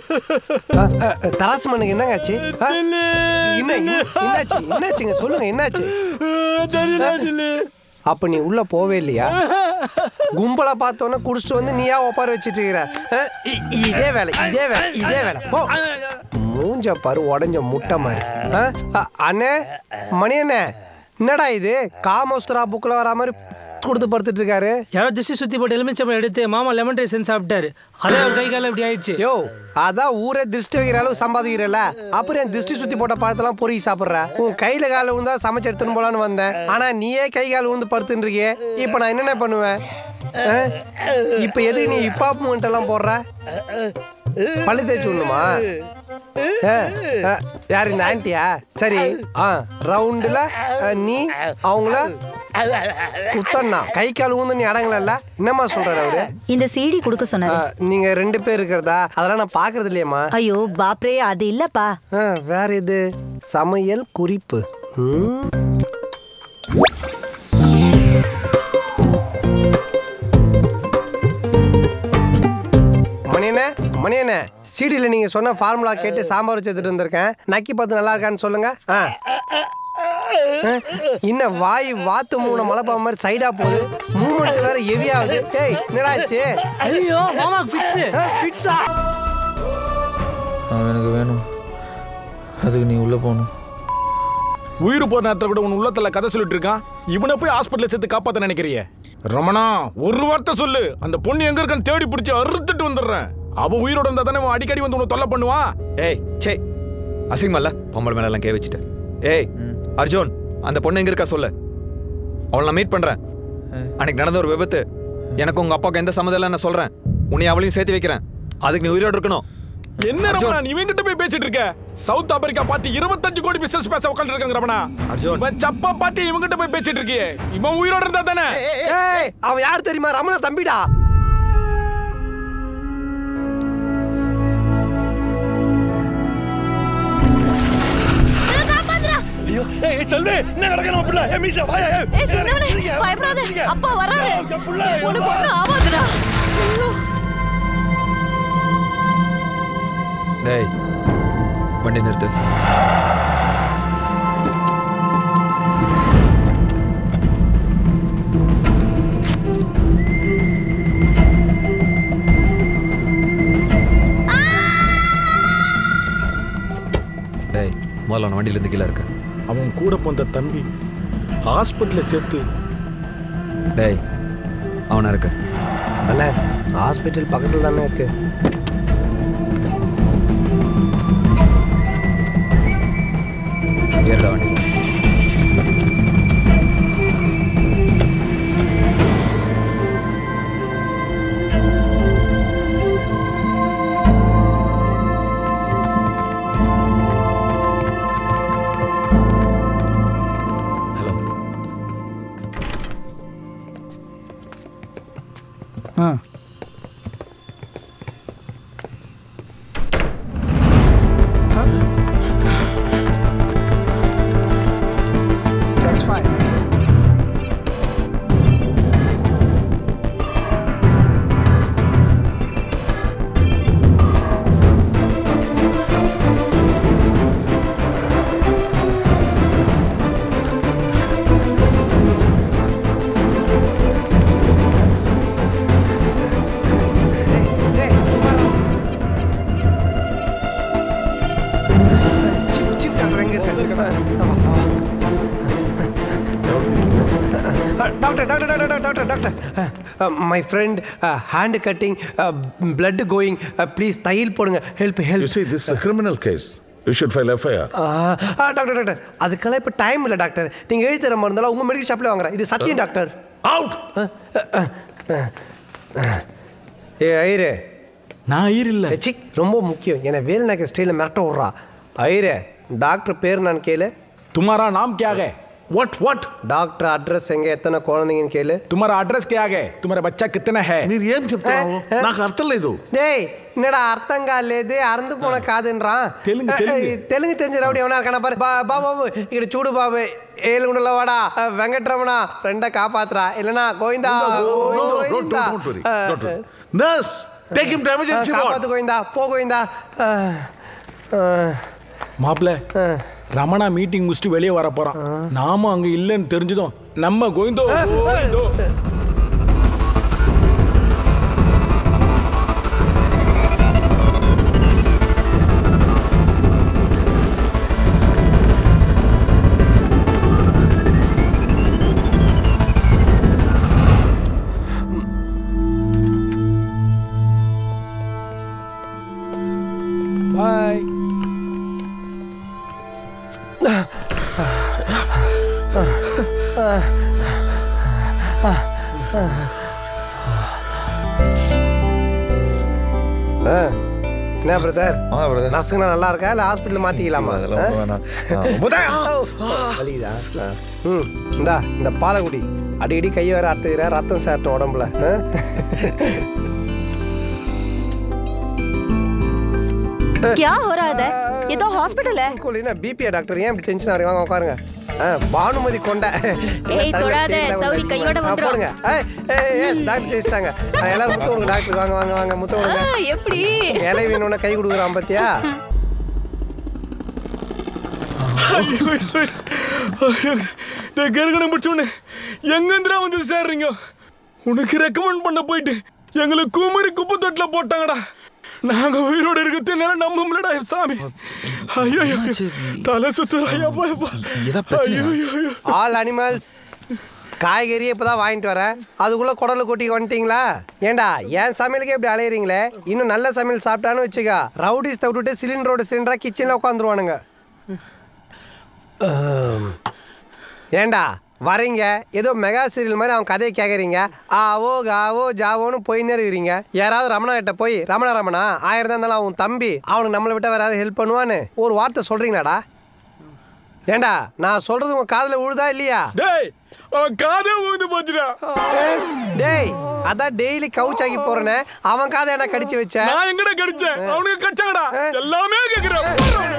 ஆ, ஆ, தராசு மண்ணுக்கு என்னங்க ஆச்சு ஆ? என்ன என்ன- என்னாச்சு என்னாச்சுங்க சொல்லுங்க என்னாச்சு அப்ப நீ உள்ள போவே இல்லையா கும்பலா பார்த்தோன்னே குடிச்சிட்டு வந்து நீயா ஒப்பார வச்சிட்டு இருக்கிற ஆ, இ- இதே வேலை இதே வேலை இதே வேலை போ மூஞ்ச பாரு உடஞ்ச முட்டை மாதிரி ஆ? அ, அண்ணே மணி அண்ணே என்னடா இது காமோஸ்தரா புக்கில் வரா மாதிரி கொடுத்து படுத்துட்டு இருக்காரு யாரோ திசை சுத்தி போட்டு எலுமிச்சம்பழம் எடுத்து மாமா லெமன் ரைஸ் செஞ்சு சாப்பிட்டாரு அதே அவர் கை காலம் இப்படி ஆயிடுச்சு யோ அதான் ஊரே திருஷ்டி வைக்கிற அளவு சம்பாதிக்கிறல அப்புறம் என் திருஷ்டி சுத்தி போட்ட பழத்தெல்லாம் பொறுக்கி சாப்பிட்ற உன் கையில கால விழுந்தா சமைச்சு எடுத்துன்னு போலான்னு வந்தேன் ஆனா நீயே கை கால் விழுந்து படுத்துட்டு இருக்கியே இப்போ நான் என்னென்ன பண்ணுவேன் ஆ? இப்போ எதுக்கு நீ ஹிப்ஹாப் மூமெண்ட் எல்லாம் போடுற பள்ளி தேய்ச்சி விடணுமா ஆ, ஆ, யார் இந்த ஆன்ட்டியா சரி ஆ ரவுண்டுல நீ அவங்கள குத்தண்ணா கை கால் ஊந்து நீ அடங்கல என்னம்மா சொல்றாரு அவரு இந்த சிடி கொடுக்க ஆ, சொன்னாரு நீங்க ரெண்டு பேர் இருக்கிறதா அதெல்லாம் நான் பாக்குறது இல்லையம்மா ஐயோ பாப்ரே அது இல்லப்பா ஆ, வேற இது சமையல் குறிப்பு ம். மணியண்ணே மணியண்ணே சீடியில் நீங்கள் சொன்ன ஃபார்முலா கேட்டு சாம்பார் வச்சு எடுத்துட்டு வந்திருக்கேன் நக்கி பார்த்து நல்லா இருக்கான்னு சொல்லுங்க ஆ ஆ, இன்னும் வாய் வாத்து மூணு மலைப்பா மாதிரி சைடா போகுது மூமெண்ட் வேற ஹெவியாகுது டேய் என்னடாச்சு ஐயோ மாமா ஃபிக்ஸ் ஃபிட்ஸா அவன் எனக்கு வேணும் அதுக்கு நீ உள்ளே போகணும் உயிர் போற நேரத்துல கூட உன் உள்ளத்துல கதை சொல்லிட்டு இருக்கான் இவனை போய் ஹாஸ்பிட்டல்ல சேர்த்து காப்பாத்த நினைக்கிறிய ரமணா ஒரு வார்த்தை சொல்லு அந்த பொண்ணு எங்க இருக்கான்னு தேடி பிடிச்சி அறுத்துட்டு வந்துடுறேன் அவ உயிரோட இருந்தா தானே அவன் அடிக்கடி வந்து உன்னை தொல்லை பண்ணுவான் ஏய் சே அசிங்கமல்ல பொம்பளை மேல எல்லாம் கை வச்சுட்டேன் ஏய் அர்ஜுன் அந்த பொண்ணு எங்க இருக்கா சொல்லு அவளை நான் மீட் பண்றேன் அன்னைக்கு நடந்த ஒரு விபத்து எனக்கு உங்க அப்பாவுக்கு எந்த சம்மதம் இல்லை நான் சொல்றேன் உன்னை அவளையும் சேர்த்து வைக்கிறேன் அதுக்கு நீ உயிரோடு இருக்கணும் என்ன ரமணா நீ இவங்கிட்ட போய் பேசிட்டு இருக்க சவுத் ஆப்பிரிக்கா பார்ட்டி இருபத்தஞ்சு கோடி பிசினஸ் பேச உட்காந்து இருக்காங்க ரமணா அர்ஜுன். இவன் சப்பா பார்ட்டி இவங்கிட்ட போய் பேசிட்டு இருக்கியே இவன் உயிரோட இருந்தா தானே ஏய் அவன் யார் தெரியுமா ரமணா தம்பிடா ஐயோ ஏய் செல்வி என்ன நடக்க நம்ம பிள்ளை ஏய் மீசா வாயா ஏய் ஏய் சின்னவனே பயப்படாத அப்பா வராரு உனக்கு ஒண்ணும் ஆகாதுடா ஐயோ. டேய் வண்டி நிறுத்து டேய் முதல்ல அவன் வண்டியில இருந்து கீழே இருக்க அவன் கூட போந்த தம்பி ஹாஸ்பிட்டல்ல சேர்த்து டேய் அவனா இருக்க அண்ணே ஹாஸ்பிட்டல் பக்கத்தில் தானே இருக்கு ஏறடா வண்டி hello That's fine. Chief, chief doctor எங்க இருக்காரு? Doctor doctor doctor doctor doctor my friend hand cutting blood going please தையல் போடுங்க help You help see, this is a criminal case. You should file FIR. Doctor doctor அதுக்கெல்லாம் இப்போ time இல்லை doctor நீங்கள் எழுதி தர மருந்தெல்லாம் உங்கள் மெடிக்கல் ஷாப்பில் வாங்குறேன் இது சத்தியம் டாக்டர் Out! ஏ ஐரே நான் ஈர் இல்ல சி ரொம்ப முக்கியம் என்னை வேலு நாயக்கர் ஸ்டைலில் மிரட்ட விட்றா ஐரே டாக்டர் பேர் நான் கேளு तुम्हारा नाम क्या है What? What? டாக்டர் அட்ரஸ் எங்கே எத்தனை குழந்தைங்கன்னு கேளு तुम्हारा एड्रेस क्या है तुम्हारा बच्चा कितना है మీరు ఏం చెప్తున్నావు ఏ, ఏ. నాకు అర్థం లేదు டேய் என்னடா அர்த்தம் காலேது அறந்து போன காதுன்றான் தெலுங்கு, அஹ், தெலுங்கு. அஹ், தெலுங்கு தெரிஞ்ச ரவுடி எவனா இருக்கானா பாரு பா பா பாபு ఇక్కడ చూడు బాబు ఏలుగుండలో వాడా అహ్, వెంకటరమణ ఫ్రెండ్ కాపాత్రా இல்லனா Govinda No, no, no, Govinda don't, don't worry. Don't worry. Nurse, Take him to emergency ward. காப்பாத்து கோவிந்தா போ கோவிந்தா ஆ, ஆ, மாப்பிள்ள ஆ. ரமணா மீட்டிங் முடிச்சுட்டு வெளியே வர போறான் நாம அங்க இல்லைன்னு தெரிஞ்சதும் நம்ம கோவிந்தோ கோவிந்தோ பாய் ஆ. என்ன பிரதர் ஆ பிரதர் நர்ஸுங்கண்ணா நல்லா இருக்கா இல்லை ஹாஸ்பிட்டல் மாற்றிக்கலாமா அதெல்லாம் ஒண்ணும் வேணாம். ஆ, வலிதா ம் இந்தா இந்த பாலை குடி அடிக்கடி கை வேற அறுத்துக்கிற ரத்தம் சேரட்டும் உடம்புல ஆ? क्या हो रहा है इधर? ये तो हॉस्पिटल है கூல் என்ன பிபியா டாக்டர் ஏன் இப்படி டென்ஷன் ஆகிறீங்க வாங்க உட்காருங்க ஆ, பானுமதி கொண்ட ஏய், தொடாத. சௌரி கையோட வந்துரும். போடுங்க ஏய், ஏய், ஏய், டாக்டர் ஜெயிச்சிட்டாங்க ஆ, எல்லாரும் முத்த கொடுங்க டாக்டர் வாங்க வாங்க வாங்க முத்த கொடுங்க ஆ, எப்படி இலை வேணும்னா கை கொடுக்குறான் பாத்தியா நான் கருகணம் பிடிச்சோன்னு எங்கேந்திரா வந்து சேர்றீங்க உனக்கு ரெக்கமெண்ட் பண்ண போயிட்டு எங்களை குமரி குப்பை தொட்டில் போட்டாங்கடா நாங்க உயிரோட இருக்கிறது என்னால நம்ப முடியலடா சாமி ஐயோ ஐயோ, தலை சுத்து ஐயா போயப்பா ஏதாவது பிரச்சனையா? ஐயோ ஐயோ ஆல் அனிமல்ஸ் காய்கறி இப்பதான் வாங்கிட்டு வரேன் அதுக்குள்ள குடலை கொட்டி வந்துட்டீங்களா ஏண்டா என் சமையலுக்கே இப்படி அலையிறீங்களே இன்னும் நல்ல சமையல் சாப்பிட்டான்னு வச்சுக்கா ரவுடிஸ் விட்டுட்டு சிலிண்டரோட சிலிண்டரா கிச்சனில் உட்காந்துருவானுங்க ஏண்டா வரீங்க ஏதோ மெகா சீரியல் மாதிரி அவன் கதையை கேட்குறீங்க ஆவோ காவோ ஜாவோன்னு போயின்னே இருக்கிறீங்க யாராவது ரமணா கிட்ட போய் ரமணா ரமணா ஆயிரம் தான் இருந்தாலும் அவன் தம்பி அவனுக்கு நம்மளை விட்டா வேற யாரும் ஹெல்ப் பண்ணுவான்னு ஒரு வார்த்தை சொல்றீங்களாடா ஏண்டா நான் சொல்றது உங்க காதுல விழுதா இல்லையா டேய் அவன் காதே ஊந்து போச்சுடா டேய் அதான் டெய்லி கவுச் ஆகி போறேனே அவன் காதை என்ன கடிச்சு வச்ச நான் எங்கடா கடிச்சேன் அவனுக்கு கடிச்சாங்கடா எல்லாமே கேக்குறேன்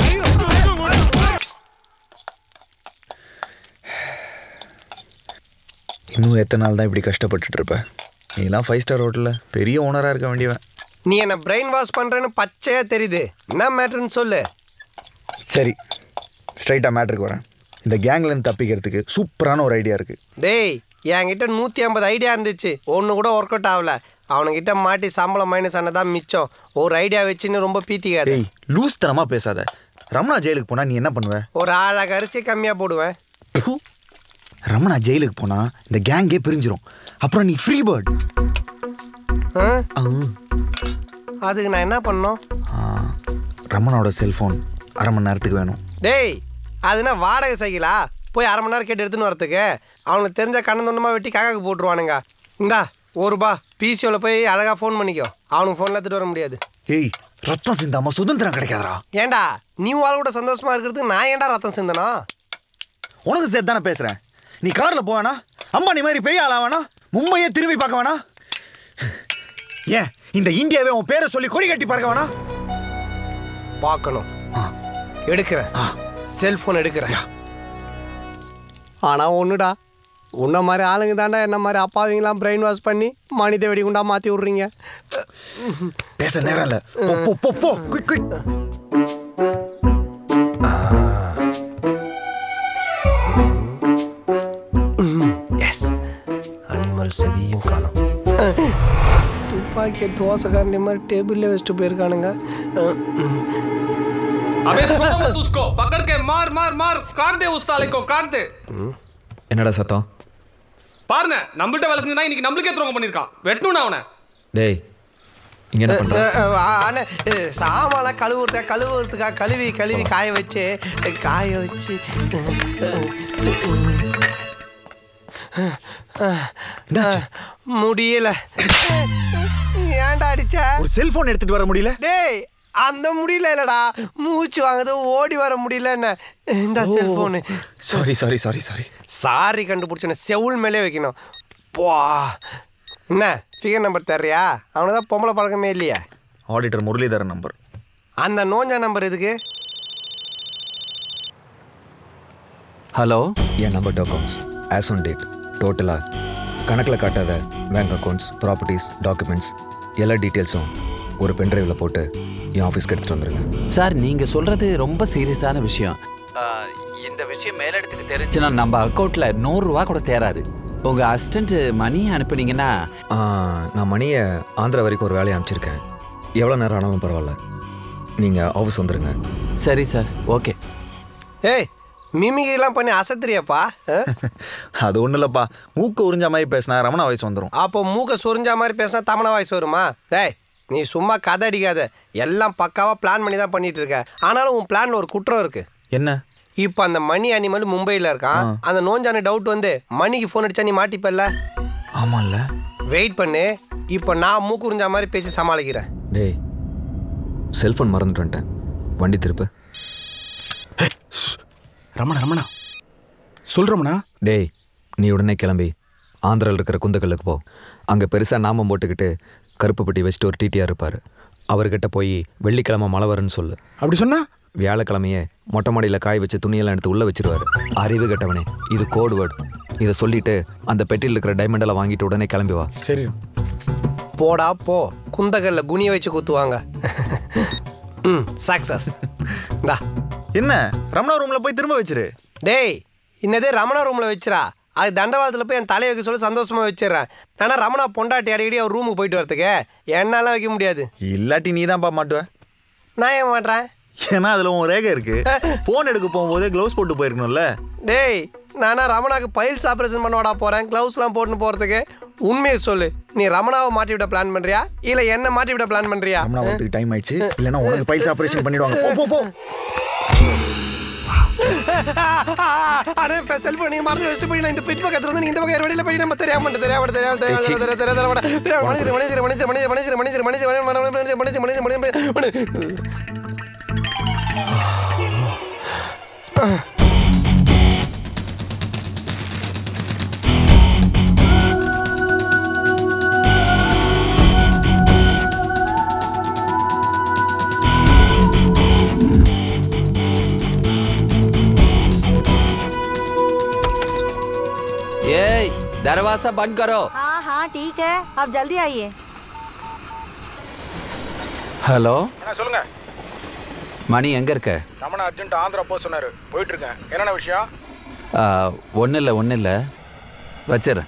இன்னும் எத்தனை நாள் தான் இப்படி கஷ்டப்பட்டுட்டு இருப்ப நீலாம் ஃபைவ் ஸ்டார் ஹோட்டலில் பெரிய ஓனராக இருக்க வேண்டியவன் நீ என்ன பிரெயின் வாஷ் பண்றேன்னு பச்சையா தெரியுது என்ன மேட்டர்னு சொல்லு சரி ஸ்ட்ரைட்டாக மேட்ருக்கு வரேன் இந்த கேங்லேருந்து தப்பிக்கிறதுக்கு சூப்பரான ஒரு ஐடியா இருக்குது டேய் என்கிட்ட நூற்றி ஐம்பது ஐடியா இருந்துச்சு ஒன்று கூட ஒர்க் அவுட் ஆகல அவனுங்கிட்ட மாட்டி சம்பளம் மைனஸ் ஆனதான் மிச்சம் ஒரு ஐடியா வச்சுன்னு ரொம்ப பீத்திக்காது டேய் லூஸ் தனமாக பேசாத ரமணா ஜெயிலுக்கு போனால் நீ என்ன பண்ணுவ ஒரு அழகு அரிசி கம்மியாக போடுவேன் ப்பு. ரமணா ஜெயிலுக்கு போனால் இந்த கேங்கே பிரிஞ்சிரும் அப்புறம் நீ ஃப்ரீ பேர்ட் ஆ? அதுக்கு நான் என்ன பண்ணோம் ரமணாவோட செல்ஃபோன் அரை மணி நேரத்துக்கு வேணும் டேய் அதுனா வாடகை சைக்கிளா போய் அரை மணி நேரம் கேட்டு எடுத்துன்னு வரத்துக்கு அவனுக்கு தெரிஞ்ச கண்ணன் தொண்டமாக வெட்டி காக்காக்கு போட்டுருவானுங்க இந்தா ஒரு ரூபா பிசிஓவில் போய் அழகாக ஃபோன் பண்ணிக்கோ அவனுக்கு ஃபோனில் எடுத்துகிட்டு வர முடியாது ஏய் ரத்தம் சிந்தாம சுதந்திரம் கிடைக்காதடா ஏன்டா நீ வாழ் கூட சந்தோஷமா இருக்கிறதுக்கு நான் ஏன்டா ரத்தம் சிந்தனா உனக்கு சேர்த்து தானே பேசுகிறேன் நீ காரில் போவேனா அம்பானி மாதிரி பெரிய ஆளா வேணா மும்பையே திரும்பி பார்க்க வேணா ஏன் இந்த இந்தியாவே உன் பேரை சொல்லி கொடி கட்டி பார்க்க வேணா பார்க்கணும் எடுக்கிறேன் செல்ஃபோன் எடுக்கிறேன் ஆனால் ஒன்றுடா உன்ன மாதிரி ஆளுங்க தாண்டா என்ன மாதிரி அப்பாவிங்களாம் பிரெயின் வாஷ் பண்ணி மனித வெடிகுண்டா மாற்றி விட்றீங்க பேச நேரம் இல்ல போ போ போ போ குயிக் குயிக் எஸ் அனிமல் செதியும் காணும் துப்பாக்கியை தோசைக்காரண்டி மாதிரி டேபிளில் வச்சுட்டு போயிருக்கானுங்க अबे छोड़ो मत उसको पकड़ के मार मार मार काट दे उस साले को काट दे என்னடா சத்தம் பாருங்க நம்மள்ட்ட வேலை செஞ்சா இன்னைக்கு நம்மளுக்கே துரோகம் பண்ணிருக்கான் வெட்டணும் அவனை டேய் இங்க என்ன பண்ற ஆனால் சாமான் கழுவுறதுக்கா கழுவுறதுக்கா கழுவி கழுவி காய வச்சு காய வச்சு முடியல ஏன்டா அடிச்ச ஒரு செல்போன் எடுத்துட்டு வர முடியல டேய் அந்த முடியல இல்லடா மூச்சு வாங்குது ஓடி வர முடியல என்ன இந்த cellphone sorry sorry sorry sorry sorry கண்டுபிடிச்சன செவுள் மேலே வைக்கணும் பா என்ன ஃபிகர் நம்பர் தர்றியா அவனுக்கு தான் பொம்பளை பழக்கமே இல்லையா ஆடிட்டர் முரளிதரன் நம்பர் அந்த நோஞ்சா நம்பர் எதுக்கு ஹலோ என் number accounts as on date டோட்டலாக கணக்கில் காட்டாத பேங்க் அக்கௌண்ட்ஸ் ப்ராப்பர்ட்டிஸ் டாக்குமெண்ட்ஸ் எல்லா டீட்டெயில்ஸும் ஒரு பென்ட்ரைவில் போட்டு என் ஆஃபீஸ்க்கு எடுத்துகிட்டு வந்துருங்க சார் நீங்க சொல்றது ரொம்ப சீரியஸான விஷயம் ஆ, இந்த விஷயம் மேலிடத்துக்கு தெரிஞ்சுன்னா நம்ம அக்கௌண்ட்ல நூறு ரூபா கூட தேராது உங்க அசிஸ்டன்ட் மணி அனுப்புனீங்கன்னா ஆ, நான் மணியை ஆந்திரா வரைக்கும் ஒரு வேலையை அனுப்பிச்சிருக்கேன் எவ்வளோ நேரம் ஆனாலும் பரவாயில்ல நீங்கள் ஆஃபீஸ் வந்துடுங்க சரி சார் ஓகே ஏய் மிமிகிரிலாம் பண்ணி அசத்துறியப்பா ஆ? அது ஒன்றும் இல்லைப்பா மூக்கு உறிஞ்ச மாதிரி பேசினா ரமணா வயசு வந்துடும் அப்போ மூக்க சொரிஞ்சா மாதிரி பேசினா தமிழ வாய்ஸ் வருமா டேய் நீ சும்மா கதை அடிக்காத எல்லாம் பக்காவா பிளான் பண்ணி தான் பண்ணிட்டு இருக்க ஆனாலும் உன் பிளான்ல ஒரு குற்றம் இருக்கு என்ன இப்போ அந்த மணி அனிமல் மும்பையில் இருக்கான் அந்த நோஞ்சான டவுட் வந்து மணிக்கு ஃபோன் அடிச்சா நீ மாட்டிப்பல்ல ஆமாம்ல வெயிட் பண்ணு இப்போ நான் மூக்கு உறிஞ்சா மாதிரி பேசி சமாளிக்கிறேன் டேய் செல்ஃபோன் மறந்துட்டு வந்துட்டேன் வண்டி திருப்பு ரமணா ரமணா சொல் ரமணா டேய் நீ உடனே கிளம்பி ஆந்திராவில் இருக்கிற குந்தக்கல்லுக்கு போ அங்கே பெருசாக நாமம் போட்டுக்கிட்டு கருப்பு பெட்டி வச்சுட்டு ஒரு டிடிஆர் இருப்பார் அவர்கிட்ட போய் வெள்ளிக்கிழமை மழை வரும்னு சொல்லு அப்படி சொன்னா வியாழக்கிழமையே மொட்டை மாடியில் காய் வச்சு துணியெல்லாம் எடுத்து உள்ளே வச்சிருவாரு அறிவு கெட்டவனே இது கோட் வேர்டு இதை சொல்லிட்டு அந்த பெட்டியில் இருக்கிற டைமண்டெல்லாம் வாங்கிட்டு உடனே கிளம்பி வா சரி போடா போ குந்தகல்ல குனிய வச்சு குத்துவாங்க ம் சக்சஸ் டா என்ன ரமணா ரூமில் போய் திரும்ப வச்சிரு டேய் இன்னதே ரமணா ரூமில் வச்சிரா அது தண்டவாளத்தில் போய் என் தலையை வைக்க சொல்லி சந்தோஷமா வச்சிடுறேன் ஏன்னா ரமணா பொண்டாட்டி அடிக்கடி அவர் ரூமுக்கு போயிட்டு வரதுக்கு என்னாலாம் வைக்க முடியாது இல்லாட்டி நீ தான்ப்பா மாட்டுவ நான் ஏன் மாட்டேன் ஏன்னா அதில் உன் ரேகை இருக்கு ஃபோன் எடுக்க போகும்போதே க்ளவுஸ் போட்டு போயிருக்கணும்ல டேய் நானா ரமணாக்கு பைல்ஸ் ஆப்ரேஷன் பண்ண போகிறேன் க்ளவுஸ்லாம் போட்டுன்னு போகிறதுக்கு உண்மையை சொல்லு நீ ரமணாவை மாட்டி விட பிளான் பண்ணுறியா இல்லை என்ன மாட்டி விட பிளான் பண்ணுறியா ரமணா வரதுக்கு டைம் ஆயிடுச்சு இல்லைன்னா உனக்கு பைல்ஸ் ஆப்ரேஷன் பண்ணிடுவாங்க போ போ போ அடே செல்போன் நீங்க மறந்து வச்சுட்டு போய் நான் இந்த பெட்டி பக்கத்துல இருந்து நீ இந்த பக்கம் வெளியில போய் நம்ம தெரியாம மாட்டேன் தெரியாம தெரியாம தெரியாம தெரியாம தெரியாம தெரியாம தெரியாம மனிதர் மனிதர் மனிதர் மனிதர் மனிதர் மனிதர் மனிதர் மனிதர் மனிதர் மனிதர் மனிதர் மனிதர் ஏய் दरवाजा बंद करो हाँ हाँ ठीक है आप जल्दी आइए ஹலோ என்ன சொல்லுங்க மணி எங்க இருக்க ரமணா அர்ஜென்ட் ஆந்திரா போக சொன்னாரு போயிட்டு இருக்கேன் என்னென்ன விஷயம் ஒன்றும் இல்லை ஒன்றும் இல்லை வச்சிடுறேன்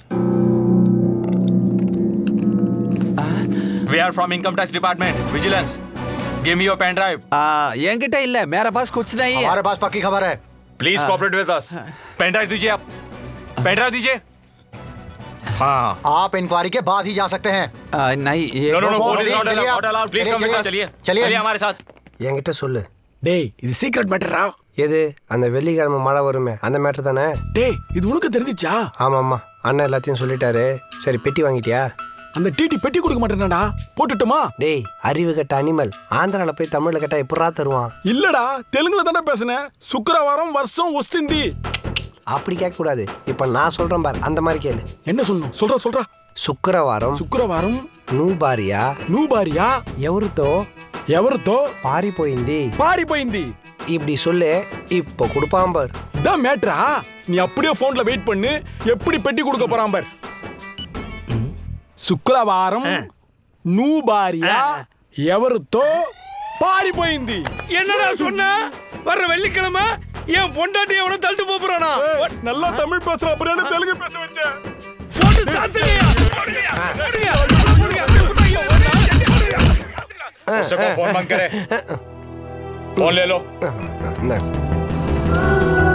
We are from Income Tax Department. Vigilance. Give me your pen drive. என்கிட்ட இல்ல मेरे पास कुछ नहीं है हमारे पास पक्की खबर है Please cooperate with us. Pen drive दीजिए आप पेन ड्राइव दीजिए हाँ आप इंक्वायरी के बाद ही जा सकते हैं नहीं ये No, no, no, phone is not चलिए allowed. आप- Not allowed. Please come with us. चलिए चलिए चलिए हमारे साथ என்கிட்ட சொல்லு டேய் இது சீக்ரெட் மேட்டரா எது அந்த வெள்ளிக்கிழமை மழை வருமே அந்த மேட்டர் தானே டேய் இது உனக்கு தெரிஞ்சிச்சா ஆமா ஆமா அண்ணன் எல்லாத்தையும் சொல்லிட்டாரு சரி பெட்டி வாங்கிட்டியா அந்த டிடி பெட்டி கொடுக்க மாட்டேனாடா போட்டுட்டுமா டேய் அறிவு கட்ட அனிமல் ஆந்திரால போய் தமிழ்ல கேட்டா எப்படா தருவான் இல்லடா தெலுங்குல தானே பேசுனேன் சுக்கிரவாரம் வருஷம் ஒஸ்திந்தி அப்படி கேட்க கூடாது இப்ப நான் சொல்றேன் பார் அந்த மாதிரி கேளு என்ன சொல்லணும் சொல்றா சொல்றா శుక్రవారం శుక్రవారం నువ్వు భార్య నువ్వు భార్య ఎవరితో ఎవరితో పారిపోయింది பாரிపోయింది இப்படி சொல்லு இப்போ கொடுப்பான் பார் இதான் மேட்ரா நீ அப்படியே போன்ல வெயிட் பண்ணு எப்படி பெட்டி கொடுக்க போறான் பார் శుక్రవారం నువ్వు భార్య ఎవరితో పారిపోయింది என்னடா சொன்ன வர்ற வெள்ளிக்கிழமை என் பொண்டாட்டி எவனோ தள்ளிட்டு போப் போறானா நல்லா தமிழ் பேசுற அப்புறம் என்ன தெலுங்கு பேச வச்ச போட்டு சாத்துறியா उससे को फोन बंद करे फोन ले लो Nice.